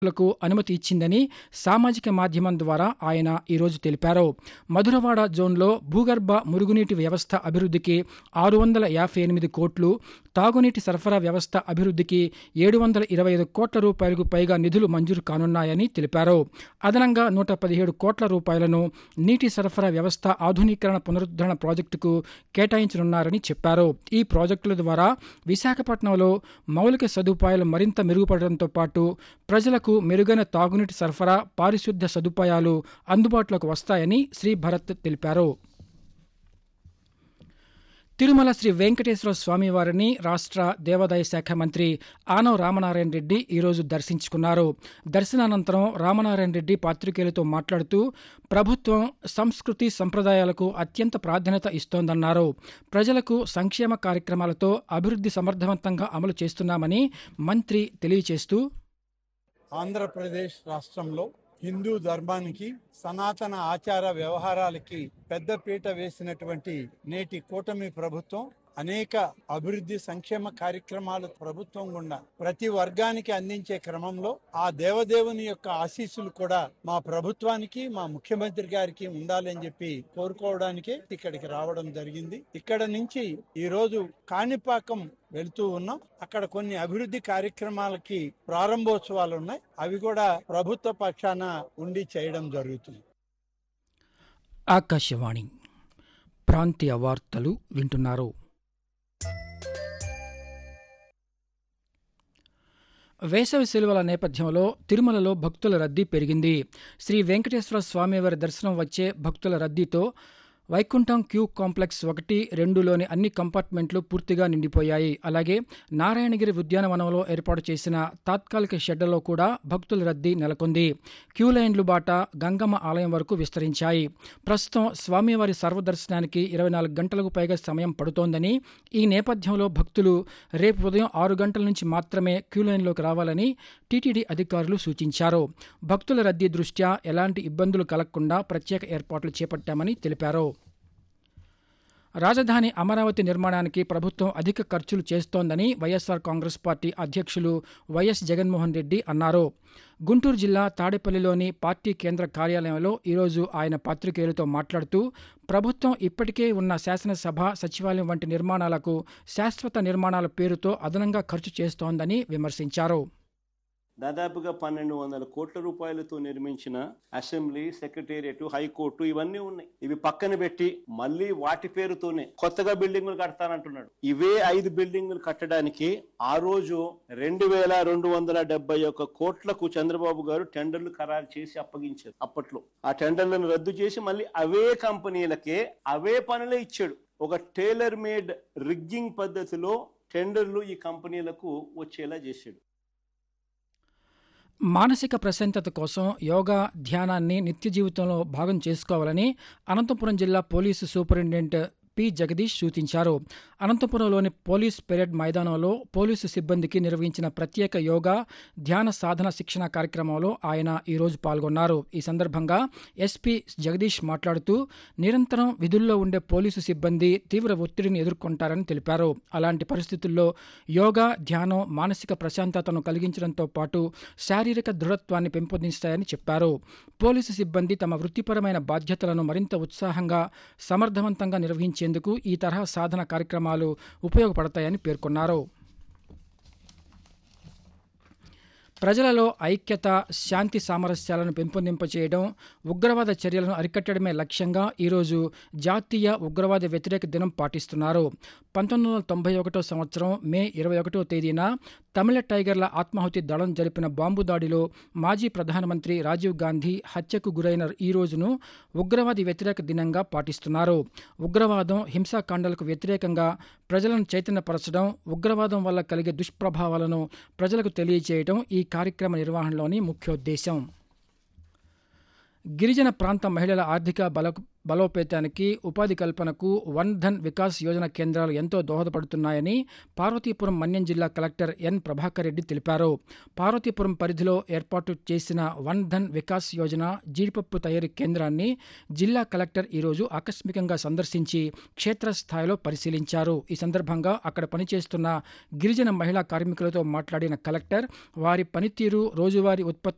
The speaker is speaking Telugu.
లకు అనుమతి ఇచ్చిందని సామాజిక మాధ్యమం ద్వారా ఆయన ఈరోజు తెలిపారు మధురవాడ జోన్లో భూగర్భ మురుగునీటి వ్యవస్థ అభివృద్ధికి ఆరు వందల యాభై ఎనిమిది కోట్లు తాగునీటి సరఫరా వ్యవస్థ అభివృద్ధికి ఏడు వందల ఇరవై ఐదు కోట్ల రూపాయలకు పైగా నిధులు మంజూరు కానున్నాయని తెలిపారు అదనంగా నూట పదిహేడు కోట్ల రూపాయలను నీటి సరఫరా వ్యవస్థ ఆధునీకరణ పునరుద్ధరణ ప్రాజెక్టుకు కేటాయించనున్నారని చెప్పారు ఈ ప్రాజెక్టుల ద్వారా విశాఖపట్నంలో మౌలిక సదుపాయాలు మరింత మెరుగుపడడంతో పాటు ప్రజలకు మెరుగైన తాగునీటి సరఫరా పారిశుద్ధ్య సదుపాయాలు అందుబాటులోకి వస్తాయని శ్రీ భరత్ తెలిపారు తిరుమల శ్రీ వెంకటేశ్వర స్వామివారిని రాష్ట్ర దేవాదాయ శాఖ మంత్రి ఆనవ రామనారాయణ రెడ్డి ఈరోజు దర్శించుకున్నారు దర్శనానంతరం రామనారాయణ రెడ్డి పాత్రికేయులతో మాట్లాడుతూ ప్రభుత్వం సంస్కృతి సంప్రదాయాలకు అత్యంత ప్రాధాన్యత ఇస్తోందన్నారు ప్రజలకు సంక్షేమ కార్యక్రమాలతో అభివృద్ధి సమర్థవంతంగా అమలు చేస్తున్నామని మంత్రి తెలియచేస్తూ ఆంధ్రప్రదేశ్ రాష్ట్రంలో హిందూ ధర్మానికి సనాతన ఆచార వ్యవహారాలకి పెద్దపీట వేసినటువంటి నేటి కూటమి ప్రభుత్వం అనేక అభివృద్ధి సంక్షేమ కార్యక్రమాలు ప్రభుత్వం గుండా ప్రతి వర్గానికి అందించే క్రమంలో ఆ దేవదేవుని యొక్క ఆశీస్సులు కూడా మా ప్రభుత్వానికి మా ముఖ్యమంత్రి గారికి ఉండాలని చెప్పి కోరుకోవడానికే ఇక్కడికి రావడం జరిగింది ఇక్కడ నుంచి ఈ రోజు కాణిపాకం వెళ్తూ ఉన్నాం అక్కడ కొన్ని అభివృద్ధి కార్యక్రమాలకి ప్రారంభోత్సవాలు ఉన్నాయి అవి కూడా ప్రభుత్వ పక్షాన ఉండి చేయడం జరుగుతుంది ఆకాశవాణి ప్రాంతీయ వార్తలు వింటున్నారు వేసవి సెలవుల నేపథ్యంలో తిరుమలలో భక్తుల రద్దీ పెరిగింది శ్రీ వెంకటేశ్వర స్వామివారి దర్శనం వచ్చే భక్తుల రద్దీతో వైకుంఠం క్యూ కాంప్లెక్స్ ఒకటి రెండులోని అన్ని కంపార్ట్మెంట్లు పూర్తిగా నిండిపోయాయి అలాగే నారాయణగిరి ఉద్యానవనంలో ఏర్పాటు చేసిన తాత్కాలిక షెడ్లలో కూడా భక్తుల రద్దీ నెలకొంది క్యూ లైన్లు బాట గంగమ్మ ఆలయం వరకు విస్తరించాయి ప్రస్తుతం స్వామివారి సర్వదర్శనానికి ఇరవై నాలుగు గంటలకు పైగా సమయం పడుతోందని ఈ నేపథ్యంలో భక్తులు రేపు ఉదయం ఆరు గంటల నుంచి మాత్రమే క్యూ లైన్లోకి రావాలని టీటీడీ అధికారులు సూచించారు భక్తుల రద్దీ దృష్ట్యా ఎలాంటి ఇబ్బందులు కలగకుండా ప్రత్యేక ఏర్పాట్లు చేపట్టామని తెలిపారు రాజధాని అమరావతి నిర్మాణానికి ప్రభుత్వం అధిక ఖర్చులు చేస్తోందని వైఎస్సార్ కాంగ్రెస్ పార్టీ అధ్యక్షులు వైఎస్ జగన్మోహన్ రెడ్డి అన్నారు గుంటూరు జిల్లా తాడేపల్లిలోని పార్టీ కేంద్ర కార్యాలయంలో ఈరోజు ఆయన పాత్రికేయులతో మాట్లాడుతూ ప్రభుత్వం ఇప్పటికే ఉన్న శాసనసభ సచివాలయం వంటి నిర్మాణాలకు శాశ్వత నిర్మాణాల పేరుతో అదనంగా ఖర్చు చేస్తోందని విమర్శించారు దాదాపుగా పన్నెండు వందల కోట్ల రూపాయలతో నిర్మించిన అసెంబ్లీ సెక్రటేరియట్ హైకోర్టు ఇవన్నీ ఉన్నాయి ఇవి పక్కన పెట్టి మళ్ళీ వాటి పేరుతోనే కొత్తగా బిల్డింగులు కడతానంటున్నాడు ఇవే ఐదు బిల్డింగులు కట్టడానికి ఆ రోజు రెండు వేల రెండు వందల డెబ్బై ఒక్క కోట్లకు చంద్రబాబు గారు టెండర్లు ఖరారు చేసి అప్పగించారు అప్పట్లో ఆ టెండర్లను రద్దు చేసి మళ్ళీ అవే కంపెనీలకే అవే పనులే ఇచ్చాడు ఒక టైలర్ మేడ్ రిగ్గింగ్ పద్ధతిలో టెండర్లు ఈ కంపెనీలకు వచ్చేలా చేశాడు మానసిక ప్రశాంతత కోసం యోగా ధ్యానాన్ని నిత్య జీవితంలో భాగం చేసుకోవాలని అనంతపురం జిల్లా పోలీసు సూపరింటెండెంట్ పి జగదీష్ సూచించారు అనంతపురంలోని పోలీస్ పెరేడ్ మైదానంలో పోలీసు సిబ్బందికి నిర్వహించిన ప్రత్యేక యోగా ధ్యాన సాధన శిక్షణ కార్యక్రమంలో ఆయన ఈరోజు పాల్గొన్నారు ఈ సందర్భంగా ఎస్పీ జగదీష్ మాట్లాడుతూ నిరంతరం విధుల్లో ఉండే పోలీసు సిబ్బంది తీవ్ర ఒత్తిడిని ఎదుర్కొంటారని తెలిపారు అలాంటి పరిస్థితుల్లో యోగా ధ్యానం మానసిక ప్రశాంతతను కలిగించడంతో పాటు శారీరక దృఢత్వాన్ని పెంపొందిస్తాయని చెప్పారు పోలీసు సిబ్బంది తమ వృత్తిపరమైన బాధ్యతలను మరింత ఉత్సాహంగా సమర్థవంతంగా నిర్వహించేందుకు ఈ తరహా సాధన కార్యక్రమాలు ఉపయోగపడతాయని పేర్కొన్నారు ప్రజలలో ఐక్యత శాంతి సామరస్యాలను పెంపొందింపచేయడం ఉగ్రవాద చర్యలను అరికట్టడమే లక్ష్యంగా ఈరోజు జాతీయ ఉగ్రవాద వ్యతిరేక దినం పాటిస్తున్నారు పంతొమ్మిది వందల తొంభై ఒకటో సంవత్సరం మే ఇరవై ఒకటో తేదీన తమిళ టైగర్ల ఆత్మాహుతి దళం జరిపిన బాంబు దాడిలో మాజీ ప్రధానమంత్రి రాజీవ్ గాంధీ హత్యకు గురైన ఈ రోజును ఉగ్రవాది వ్యతిరేక దినంగా పాటిస్తున్నారు ఉగ్రవాదం హింసాకాండాలకు వ్యతిరేకంగా ప్రజలను చైతన్యపరచడం ఉగ్రవాదం వల్ల కలిగే దుష్ప్రభావాలను ప్రజలకు తెలియజేయడం ఈ కార్యక్రమ నిర్వహణలోని ముఖ్యోద్దేశం గిరిజన ప్రాంత మహిళల ఆర్థిక బల బలోపేతానికి ఉపాధి కల్పనకు వన్ ధన్ వికాస్ యోజన కేంద్రాలు ఎంతో దోహదపడుతున్నాయని పార్వతీపురం మన్యం జిల్లా కలెక్టర్ ఎన్ ప్రభాకర్ రెడ్డి తెలిపారు పార్వతీపురం పరిధిలో ఏర్పాటు చేసిన వన్ ధన్ వికాస్ యోజన జీడిపప్పు తయారీ కేంద్రాన్ని జిల్లా కలెక్టర్ ఈరోజు ఆకస్మికంగా సందర్శించి క్షేత్రస్థాయిలో పరిశీలించారు ఈ సందర్భంగా అక్కడ పనిచేస్తున్న గిరిజన మహిళా కార్మికులతో మాట్లాడిన కలెక్టర్ వారి పనితీరు రోజువారీ ఉత్పత్తుల